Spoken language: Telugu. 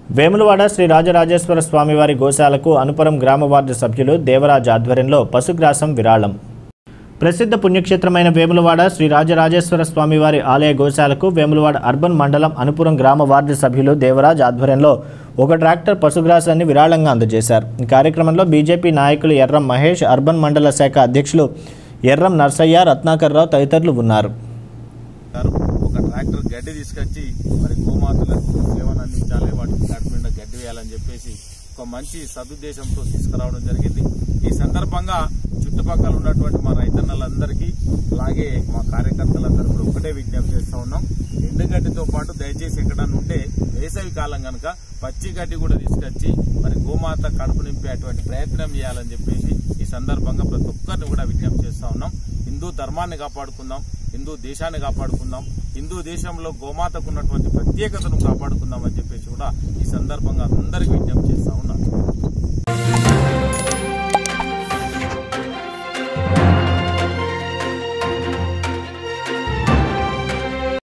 వేములవాడ శ్రీ రాజరాజేశ్వర స్వామివారి గోశాలకు అనుపురం గ్రామ వార్డు సభ్యులు దేవరాజ్ ఆధ్వర్యంలో పశుగ్రాసం విరాళం ప్రసిద్ధ పుణ్యక్షేత్రమైన వేములవాడ శ్రీ రాజరాజేశ్వర స్వామివారి ఆలయ గోశాలకు వేములవాడ అర్బన్ మండలం అనుపురం గ్రామ వార్డు సభ్యులు దేవరాజ్ ఆధ్వర్యంలో ఒక ట్రాక్టర్ పశుగ్రాసాన్ని విరాళంగా అందజేశారు ఈ కార్యక్రమంలో బీజేపీ నాయకులు ఎర్రం మహేష్ అర్బన్ మండల శాఖ అధ్యక్షులు ఎర్రం నర్సయ్య రత్నాకర్రావు తదితరులు ఉన్నారు గారు ఒక ట్రాక్టర్ గడ్డి తీసుకొచ్చి మరి గోమాతలకు సేవను అందించాలి వాటికి కడుపు నిండా గడ్డి వేయాలని చెప్పేసి ఒక మంచి సదుద్దేశంతో తీసుకురావడం జరిగింది ఈ సందర్భంగా చుట్టుపక్కల ఉన్నటువంటి మా రైతన్నలందరికీ అలాగే మా కార్యకర్తలందరూ కూడా ఒకటే విజ్ఞప్తి చేస్తా ఉన్నాం ఎండుగడ్డితో పాటు దయచేసి ఎక్కడన్నా ఉంటే వేసవి కాలం కనుక పచ్చి గడ్డి కూడా తీసుకొచ్చి మరి గోమాత కడుపు నింపేటువంటి ప్రయత్నం చేయాలని చెప్పేసి ఈ సందర్భంగా ప్రతి ఒక్కరిని కూడా విజ్ఞప్తి చేస్తా ఉన్నాం హిందూ ధర్మాన్ని కాపాడుకుందాం హిందూ దేశాన్ని కాపాడుకుందాం హిందూ దేశంలో గోమాతకు ఉన్నటువంటి ప్రత్యేకతను కాపాడుకుందాం అని చెప్పేసి కూడా ఈ సందర్భంగా అందరికీ విజ్ఞప్తి చేస్తా ఉన్నాం